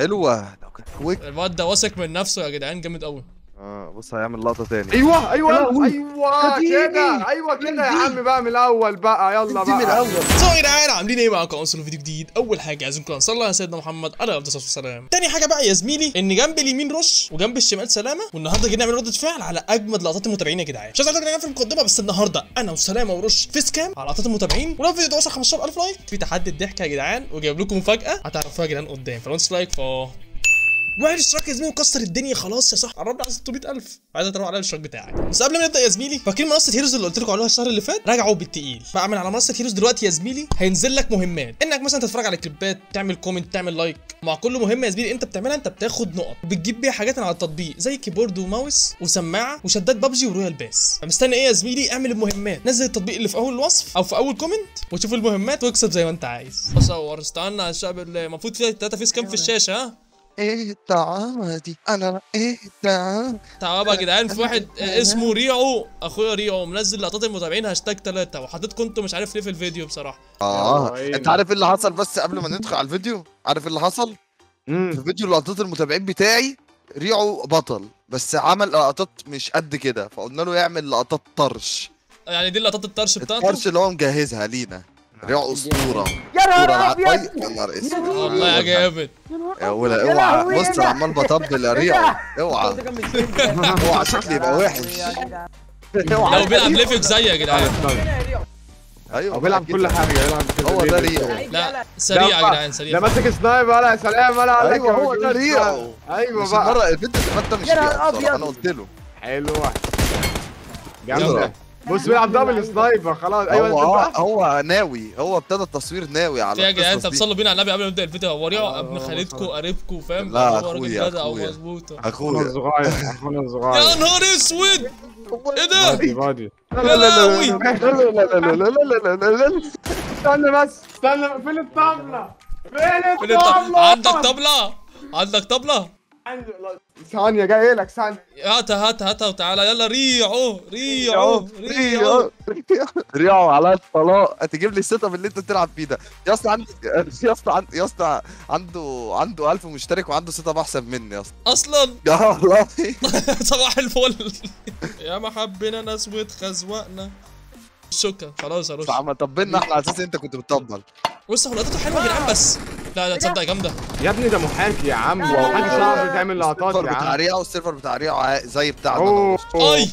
حلوه لو كان كويك الواد ده واثق من نفسه يا جدعان جامد قوي اه بص هيعمل لقطه تاني ايوه ايوه لهوي. ايوه قديمي. كده ايوه كده يا عم بقى من الاول بقى يلا دي من بقى الاول سو يا جدعان عاملين ايه معاكم اوصلوا فيديو جديد اول حاجه عايزينكم نصلي على سيدنا محمد عليه افضل الصلاه والسلام تاني حاجه بقى يا زميلي ان جنب اليمين رش وجنب الشمال سلامه والنهارده جايين نعمل ردة فعل على اجمد لقطات المتابعين يا جدعان مش عايز اقول لكم في المقدمه بس النهارده انا وسلامه ورش فيس كام على لقطات المتابعين ولو الفيديو ده وصل 15000 لايك في تحدي الضحك يا جدعان وجايب لكم مفاجاه هتعرفوها يا جدعان قدام فلو انت لايك فا واعمل اشتراك يا زميلي وكسر الدنيا خلاص يا صاحبي قربنا على 600000 عايز اتابع على الاشتراك بتاعي بس قبل ما نبدا يا زميلي فاكرين منصه هيروز اللي قلت لكم عليها الشهر اللي فات راجعوا بالتقيل بعمل على منصه هيروز دلوقتي يا زميلي هينزل لك مهمات انك مثلا تتفرج على كليبات تعمل كومنت تعمل لايك مع كل مهمه يا زميلي انت بتعملها انت بتاخد نقط بتجيب بيها حاجات من على التطبيق زي كيبورد وماوس وسماعه وشدات بابجي ورويال باس فمستني ايه يا زميلي اعمل المهمات نزل التطبيق اللي في اول الوصف او في اول كومنت وشوف المهمات واكسب زي ما انت عايز بصور استنى يا شباب المفروض في ثلاثه فيس كام في الشاشه ها ايه الطعامه دي انا ايه الطعام تعال بقى يا جدعان في واحد اسمه ريعو اخويا ريعو منزل لقطات المتابعين هاشتاج ثلاثة وحطيتكم انتوا مش عارف ليه في الفيديو بصراحه اه أيوة. انت عارف ايه اللي حصل بس قبل ما ندخل على الفيديو عارف ايه اللي حصل مم. في فيديو لقطات المتابعين بتاعي ريعو بطل بس عمل لقطات مش قد كده فقلنا له يعمل لقطات طرش يعني دي لقطات الطرش بتاعته الطرش اللي هو مجهزها لينا ريعو اسطوره يا اسطوره نهار الع- ابيض طيب، يا نهار اسود والله يا جامد يا ولا يا اوعى لهوي، بص انا عمال بطبل يا ريعو اوعى اوعى شكلي يبقى وحش لو اوعى بيلعب ليفك زي يا جدعان ايوه هو بيلعب كل حاجه بيلعب كل هو ده ليفل. ريعو لا سريع يا جدعان ده سريع ماسك سنايب ولا يا سلام ولا قال لك ايوه هو ده يا مجنون. ريعو ايوه مش بقى المره البنت اللي فاتت مش يا نهار ريعو بصراحة، أبيض. انا قلت له حلوه يلا. جامده بص بيلعب دبل سنايبر خلاص ايوه هو انت هو, بقى. هو ناوي هو ابتدى التصوير ناوي على في يا جدعان القصص طب دي. صلوا بينا على النبي قبل ما نبدا الفيديو هو ريعو آه، ابن آه، خالتكم خلاص. قريبكم فاهم لا، هو راجل أخويا، جدع أخويا. ومظبوط اخونا اخويا الصغير اخونا يا الصغير نهار اسود ايه ده بادي بادي يا لهوي لا لا لا لا لا لا لا لا لا استنى بس استنى فين الطبلة فين فين الط- الطبلة عندك طبله عندك طبله ثانية جاي لك ثانية هاتها هاتها هاتها وتعالى يلا ريعو ريعو ريعو ريعو ريعو على الطلاق هتجيب لي السيت اب اللي انت بتلعب فيه ده يا اسطى عندي يا اسطى عند- يا اسطى عنده عنده 1000 مشترك وعنده سيت اب احسن مني يا اسطى اصلا يا والله صباح الفل يا ما حبينا ناس واتخزوقنا شكرا خلاص يا رش فعم طبلنا احنا على اساس انت كنت بتطبل بص حلقاته حلوه يا جدعان بس لا لا تصدق جامده يا ابني ده محاكي يا عم هو محاكي صعب تعمل لقطات السيرفر يا بتاع عم ريعو السيرفر بتاع ريعو عا- زي بتاعنا اوه اي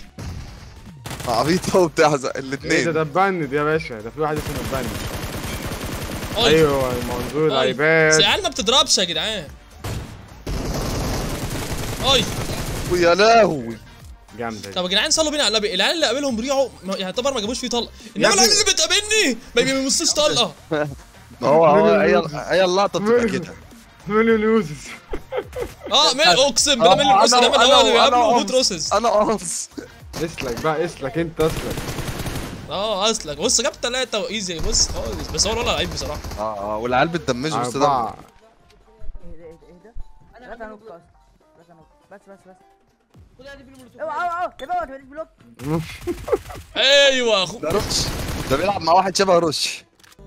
عبيط هو بتاع ايه ده الاثنين ده بند يا باشا ده في واحد اسمه بند اي ايوه منظور أي. الايباد سيعال ما بتضربش يا جدعان اي ويا لهوي جامده دي. طب يا جدعان صلوا بينا على النبي العيال اللي قابلهم ريعو ما- يعتبر ما جابوش فيه طلقه انما ابني- العيال اللي بتقابلني ما بيمسوش طلقه ما هو هو هي هي اللقطه بتبقى كده مليون لوزز اه مين اقسم بالله آه، مين الروسس أنا- ده من أنا- الاول اللي أنا بيقابله أقص. موت روسس انا قاص اسلك بقى اسلك انت اسلك اه اصلك بص جاب ثلاثه وايزي بص خالص بس هو ولا لعيب بصراحه اه اه والعيال بتدمجه بس ده أربعة اهدى اهدى اهدى لا تنوك اصلا لا تنوك بس بس بس اوعى اوعى اوعى يا بابا ما تعمليش بلوك ايوه اخو ده رش ده بيلعب مع واحد شبه رش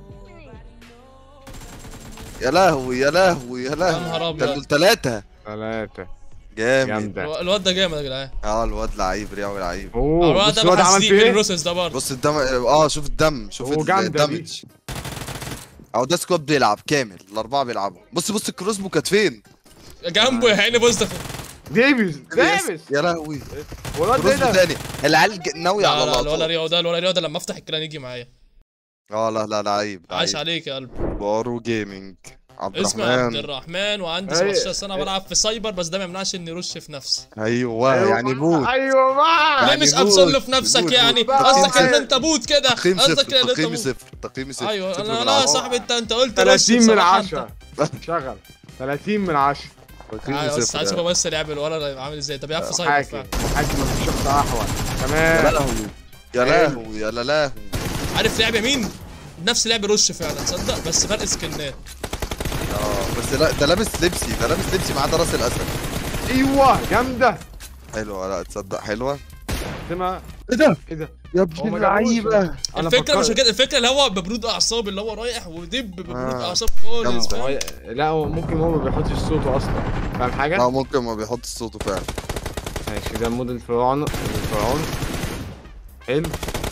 يا لهوي يا لهوي يا لهوي نهار ده أبيض. دول ثلاثة ثلاثة جامد جامدة الواد ده جامد يا جدعان اه الواد لعيب رياضي لعيب اوه الواد بص ده الواد عمل محسيق فيه من ايه الروسس ده برضه بص الدم اه شوف الدم شوف هو جامدة دي. الدمج اهو ده سكواد بيلعب كامل الاربعه بيلعبوا بص بص الكروسبو كانت فين جنبه يا عيني بص ده ديفيس ديفيس يا لهوي والواد ايه كروسبو ده تاني العيال ج- ناويه على لا لا الولا اللقطات ريو ده الولا ريو ده لما افتح الكلام يجي معايا اه لا لا لعيب عاش لعيب عليك يا قلب بارو جيمنج عبد اسمي عبد الرحمن الرحمن وعندي أي- 17 سنه بلعب في سايبر بس ده ما يمنعش اني رش في نفسي ايوه يعني بوت ايوه بقى ليه يعني مش بوت، ابصر له في نفسك بوت، يعني بوت. قصدك ان تقييم انت بوت كده تقييم صفر قصدك ان انت تقييم بوت صفر تقييم صفر ايوه صفر انا من لا يا عشرة. صاحبي انت انت قلت رش 30 من بصراحة انت. 10 شغل 30 من 10 تقييم تعالى بس تعالى صفر شوف بس لعب الولد عامل ازاي طب بيلعب في سايبر محاكي فعلا محاكي مفيش شخص احول يا تمام لهوي يا لهوي يا لهوي عارف لعب مين؟ نفس لعب رش فعلا تصدق بس فرق سكنات اه بس لا ده لابس لبسي ده لابس لبسي معاه ده راس الاسد ايوه جامده حلوه لا تصدق حلوه سمع ايه ده ايه ده يا هو ابن ما جابوش. اللعيبه انا الفكره مش فكرت- كده الفكره اللي هو ببرود اعصاب اللي هو رايح ودب ببرود آه. اعصاب خالص جامدة. فاهم هو- لا هو ممكن هو ما بيحطش صوته اصلا فاهم حاجه؟ لا ممكن ما بيحط صوته فعلا ماشي ده مود الفرعون الفرعون حلو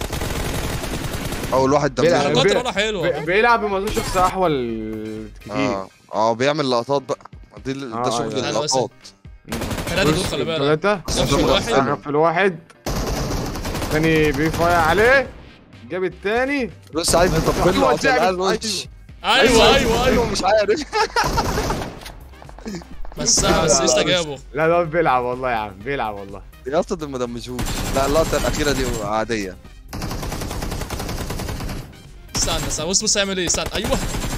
اول واحد بيلعب- دماغه حركات بي- الولا حلوه بي- بيلعب بموضوع شخص احول كتير اه اه بيعمل لقطات بقى دي ال- آه، ده شغل أيوة. لا، لا، بس- اللقطات ثلاثه دول خلي بالك ثلاثة غفل واحد غفل واحد تاني بيفاير عليه جاب التاني بص عايز يطبل له أيوة، عشان أيوة. قال وش ايوه ايوه ايوه مش عارف بس بس ايش جابه لا ده بيلعب والله يا عم بيلعب والله يا اسطى ده ما دمجهوش لا اللقطه الاخيره دي عاديه استنى استنى بص بص هيعمل ايه استنى ايوه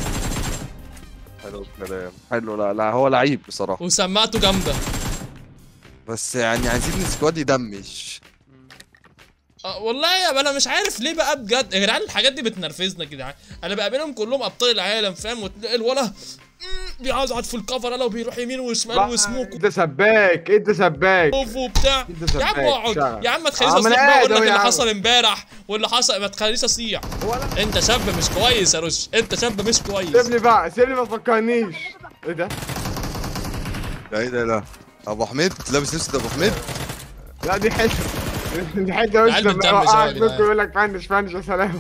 حلو الكلام حلو لا لا هو لعيب بصراحه وسماعته جامده بس يعني عايزين سكواد يدمج أه والله يا انا مش عارف ليه بقى بجد يا جدعان الحاجات دي بتنرفزنا يا جدعان انا بقابلهم كلهم ابطال العالم فاهم وتلاقي الولا مم، بيعزعط في الكفر يلا وبيروح يمين وشمال وسموك انت سباك انت سباك اوف وبتاع انت يا عم سباك اقعد شغل. يا عم ما تخلينيش آه، ما اصيح أنا بقى قاعد اقول لك أهو يا اللي عم. حصل امبارح واللي حصل ما تخلينيش اصيح ولا انت شاب مش كويس يا رش انت شاب مش كويس سيبني بقى سيبني ما تفكرنيش ايه ده؟ لا ايه ده لا ابو حميد لابس لبس ابو حميد لا دي حته دي حته وش العيال لما بتدمج أهو يا يوقعك جدعان. ممكن يقول لك فنش فنش يا سلام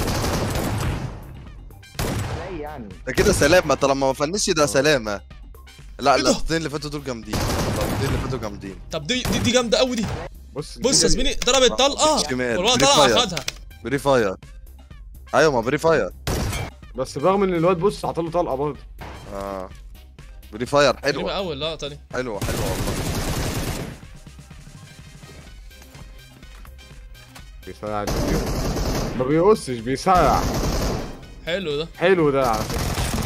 ازاي يعني ده كده سلامه طالما ما فنش ده سلامه لا اللقطتين اللي فاتوا دول جامدين اللقطتين اللي فاتوا جامدين طب دي دي, دي جامده قوي دي بص بص يا زميلي ضربت طلقه شمال. والواد بري طلع فاير. اخدها بري فاير ايوه ما بري فاير بس برغم ان الواد بص عطاله طلقه برضه اه بري فاير غريبه حلوه قوي اللقطه دي حلوه حلوه والله بيسرع الفيديو ما بيقصش بيسرع حلو ده حلو ده على فكره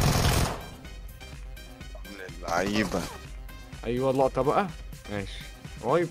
من اللعيبه ايوه اللقطه بقى ماشي طيب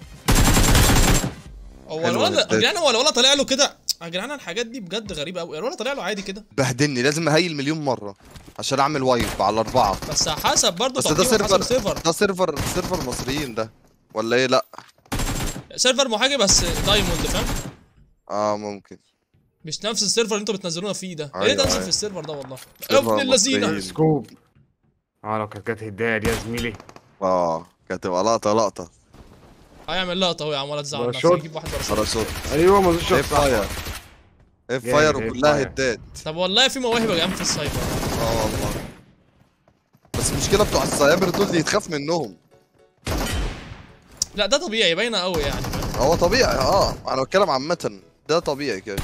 هو حلوة الولد يا الإعداد. جدعان هو الولد طالع له كده يا جدعان الحاجات دي بجد غريبه قوي الولد طالع له عادي كده بهدلني لازم اهيل مليون مره عشان اعمل وايب على اربعه بس حسب برضه بس ده تقييمه حسب سيرفر سيرفر ده سيرفر سيرفر مصريين ده ولا ايه لا سيرفر محاجي بس دايموند فاهم اه ممكن مش نفس السيرفر اللي انتوا بتنزلونا فيه ده أيوة، ليه تنزل أيوة. في السيرفر ده والله سيرفر ابن اللذينه مصريين. سكوب اه لو كانت جت هدايه دي يا زميلي اه كانت تبقى لقطه لقطه هيعمل لقطه اهو يا عم ولا تزعل ده نفسك شوت. يجيب واحد ورا باراشوت ايوه ما ايه شوف فاير ايه جامد، فاير إيه وكلها فاير. هدات طب والله في مواهب يا جدعان في السايبر اه والله بس المشكله بتوع السايبر دول دي يتخاف منهم لا ده طبيعي باينه قوي يعني فاهم هو طبيعي اه انا بتكلم عامه ده طبيعي كده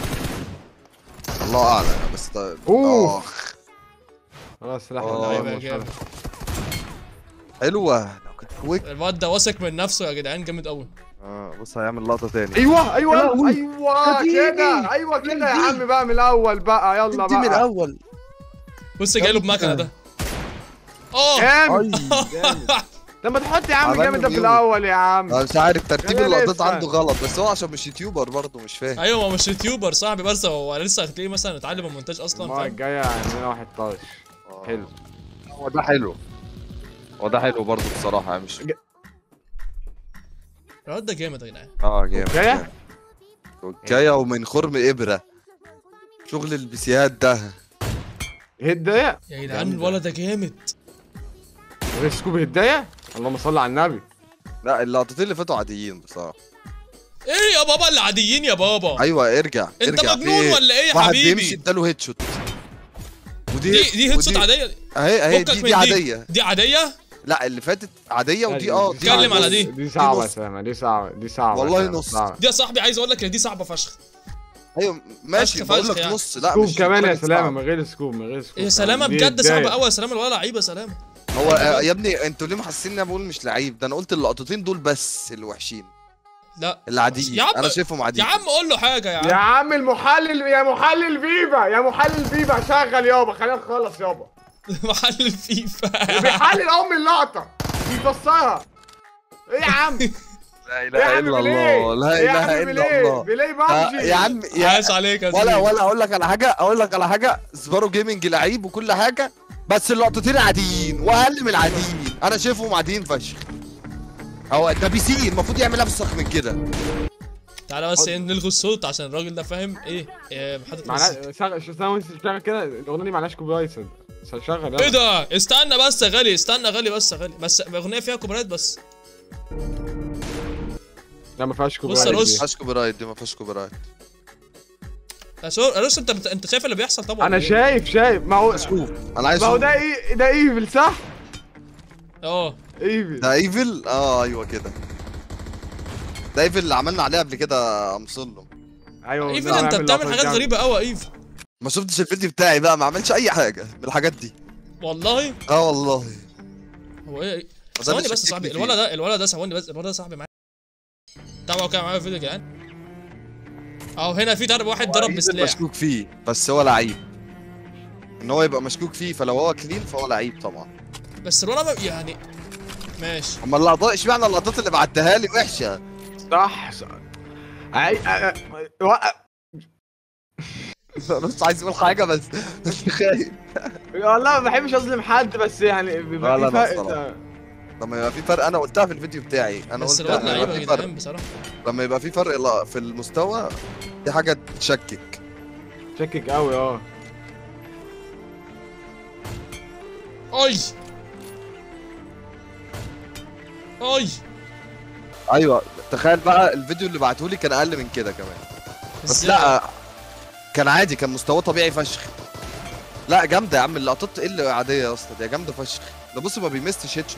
الله اعلم بس ده أوه. اه خلاص سلاح آه، النهار جامد، مش جامد. فارق. حلوه لو كانت كويك الواد ده واثق من نفسه يا جدعان جامد قوي اه بص هيعمل لقطه تاني ايوه ايوه لهوي. ايوه كانت كده إيدي. ايوه كده يا كانت عم بقى من الاول بقى يلا دي من بقى الاول بص جاي له بمكنه ده اه جامد اي جامد لما تحط يا عم عملنا جامد ده في ميوت. الاول يا عم انا مش عارف ترتيب أنا اللقطات لسه. عنده غلط بس هو عشان مش يوتيوبر برضه مش فاهم ايوه ما هو مش يوتيوبر صاحبي بس هو لسه هتلاقيه مثلا اتعلم المونتاج اصلا المره فاهم الجايه عندنا واحد طاش حلو هو ده حلو هو ده حلو برضه بصراحه يعني مش الواد ده جامد يا جدعان اه جامد وكاية؟ جامد. وكاية ومن خرم ابره شغل البيسيات ده هدايه يا جدعان جامد. الولد ده جامد غير سكوب هدايه اللهم صل على النبي لا اللقطتين اللي فاتوا عاديين بصراحه ايه يا بابا اللي عاديين يا بابا ايوه ارجع انت ارجع مجنون في ولا ايه يا واحد حبيبي؟ بيمشي اداله هيد شوت ودي دي دي هيد شوت ودي- عاديه اهي اهي فكك دي من دي عاديه دي عاديه لا اللي فاتت عاديه ودي اه دي اتكلم على دي. دي صعبه يا نص. سامة دي صعبه دي صعبه يا والله سامة، نص. صعبة. دي يا صاحبي عايز اقول لك ان دي صعبه فشخ ايوه ماشي فشخ بقول فشخ لك يعني. نص لا سكوب مش كمان يا درجة سلامه صعب. من غير سكوب من غير سكوب يا سلامه دي بجد صعبه هداية. قوي يا سلامه الولد لعيب يا سلامه هو آه، يا ابني انتوا ليه محسسين ان انا بقول مش لعيب ده انا قلت اللقطتين دول بس اللي وحشين لا اللي عاديين يا عم- انا شايفهم يا عاديين عم قول له حاجه يا يا عم عم المحلل يا محلل فيفا يا محلل فيفا شغل يابا خلينا نخلص يابا محل الفيفا بيحلل ام اللقطه بيفسرها ايه يا عم لا ايه يا اله عم الا بليه الله لا إيه يا اله عم الا بليه الله بليه آه، بابجي يا عم يا عاش عليك يا ولا زميلي ولا اقول لك على حاجه اقول لك على حاجه سبارو جيمنج لعيب وكل حاجه بس اللقطتين عاديين واقل من العاديين انا شايفهم عاديين فشخ هو ده بي سي المفروض يعمل افسخ من كده تعالى بس إيه، نلغي الصوت عشان الراجل ده فاهم ايه, إيه حاطط مزيكا. معناها شغل شو ثواني شغل كده الاغنيه دي معلهاش كوبي رايت شغل ايه ده استنى بس يا غالي استنى يا غالي بس يا غالي بس اغنيه فيها كوبريت بس لا ما فيهاش كوبي بص يا رايت رز. دي. ما فيهاش كوبي رايت دي ما فيهاش كوبي رايت يا سور يا رز انت انت شايف اللي بيحصل طبعا انا شايف شايف ما هو شوف انا عايز ما هو أشوف. ده ايه ده ايفل صح؟ اه ايفل ده ايفل اه ايوه كده ده ايفل اللي عملنا عليه قبل كده مسلم ايوه ايفن نعم، انت نعمل بتعمل لقطات حاجات جامدة. غريبه قوي يا ايف ما شفتش الفيديو بتاعي بقى ما عملش اي حاجه من الحاجات دي والله اه والله هو ايه وده ثواني اللي بس يا شككني صاحبي فيه. الولد ده الولد ده ثواني بس الولد ده صاحبي معايا تابعوا كده معايا الفيديو يا جدعان اهو هنا في ضرب واحد ضرب إيفل بسلاح مشكوك فيه بس هو لعيب ان هو يبقى مشكوك فيه فلو هو كلين فهو لعيب طبعا بس الولد ما- يعني ماشي اما اللقطات اشمعنى اللقطات اللي بعتها لي وحشه صح صح عاي... أ- أ- وقف. مش عايز اقول حاجه بس بس خايف والله ما بحبش اظلم حد بس يعني بيبقى لا، في لا، فرق الصراحة. لما يبقى في فرق انا قلتها في الفيديو بتاعي انا بس قلت الولد لما لعيب يبقى يا في فرق جدعان بصراحه لما يبقى في فرق لا- في المستوى دي حاجه تشكك شكك قوي اه اي اي ايوه تخيل بقى الفيديو اللي بعته لي كان اقل من كده كمان بس إزاي؟ لا كان عادي كان مستواه طبيعي فشخ لا جامده يا عم اللقطات ايه اللي عاديه يا اسطى دي جامده فشخ ده بص ما بيمستش هيد شوت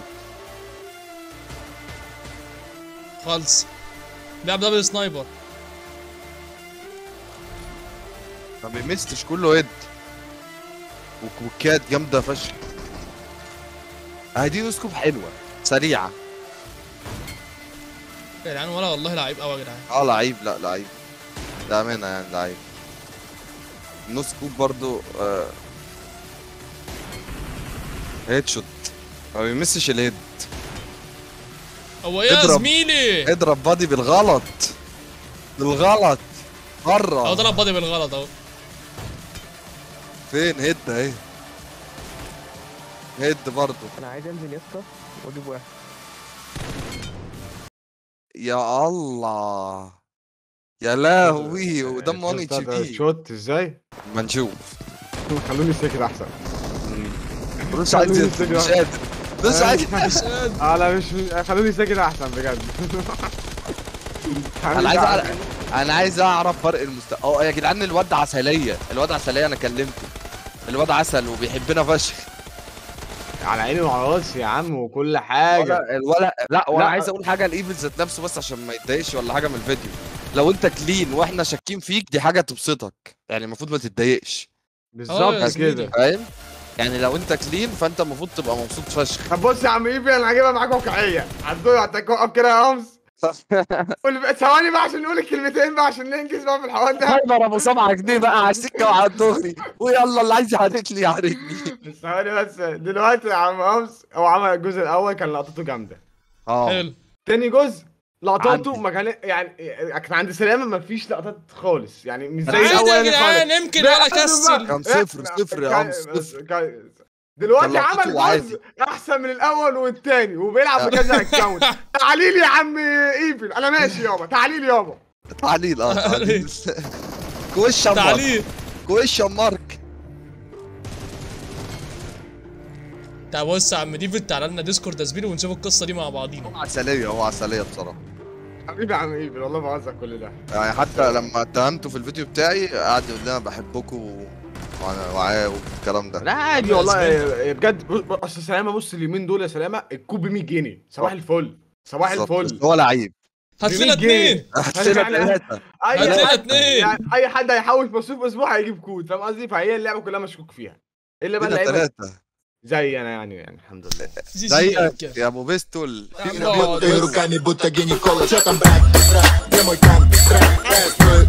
خالص بيلعب دبل سنايبر ما بيمستش كله هيد وكوكات جامده فشخ اهي دي نسكوب حلوه سريعه يا جدعان ولا والله لعيب قوي يا جدعان اه لعيب لا لعيب ده امانه يعني لعيب النو سكوب برضو آه هيد شوت ما بيمسش الهيد هو ايه يا اضرب. زميلي اضرب بادي بالغلط بالغلط هو بره ضرب بادي بالغلط اهو فين هيد اهي هيد برضو انا عايز انزل يا اسطى واجيب واحد يا الله يا لهوي وده ماني شفت ده تشيبي شوت ازاي؟ ما نشوف خلوني ساكت احسن مش عايز مش قادر مش عايز اه لا مش مش- خلوني ساكت احسن بجد انا عايز اعرف انا عايز اعرف فرق المستوى اه يا جدعان الواد عسليه الواد عسليه انا كلمته الواد عسل وبيحبنا فشخ على عيني وعلى راسي يا عم وكل حاجه ولا الولا لا وانا لا. عايز اقول حاجه الايفل ذات نفسه بس عشان ما يتضايقش ولا حاجه من الفيديو لو انت كلين واحنا شاكين فيك دي حاجه تبسطك يعني المفروض ما تتضايقش آه بالظبط يا زميلي. كده فاهم يعني لو انت كلين فانت المفروض تبقى مبسوط فشخ طب بص يا عم ايفي انا هجيبها معاك واقعيه هتدور هتقف كده يا امس قول بقى ثواني بقى عشان نقول الكلمتين بقى عشان ننجز بقى في الحوار ده هايبر ابو 7 جنيه بقى على السكه وعلى الدغري ويلا اللي عايز يعاركني يعاركني بس ثواني بس دلوقتي يا عم امس هو عمل الجزء الاول كان لقطته جامده اه حلو تاني جزء لقطاته عندي. ما كان يعني كان عند سلامه ما فيش لقطات خالص يعني مش زي عادي يا عادي يا الاول جدعان يمكن ولا كسل كان صفر صفر يا عم صفر كان- دلوقتي كان لقطته عمل عادي. جزء احسن من الاول والتاني وبيلعب بكذا اكونت تعالي لي يا عم ايفل انا ماشي يابا تعالي لي يابا تعليل اه تعليل كوش يا مارك تعليق كوش يا مارك تعال بص يا عم ديفيد تعالى لنا ديسكورد يا زميلي ونشوف القصه دي مع بعضينا عسليه هو عسليه بصراحه حبيبي يا عم ايفل والله بهزر كل ده يعني حتى لما اتهمته في الفيديو بتاعي قعد يقول لنا بحبكم وأنا- وعاه والكلام ده لا عادي يا والله زميلي. بجد بص- بص- اصل سلامه بص اليومين دول يا سلامه الكوب ب 100 جنيه صباح الفل صباح بالظبط. الفل بس هو لعيب هات لنا جنيه. اتنين هتسيبها يعني- ثلاثه اي هات لنا حد اتنين يعني اي حد هيحوش مصروف اسبوع هيجيب كود فاهم قصدي فهي اللعبه كلها مشكوك فيها الا بقى كده اللعيبه ثلاثه زي انا يعني يعني الحمد لله زي زيك زي يا ابو بيستول يا عم اقعد Ти بس. руками будто гинеколог Чё там, брат, брат, где мой там, трек,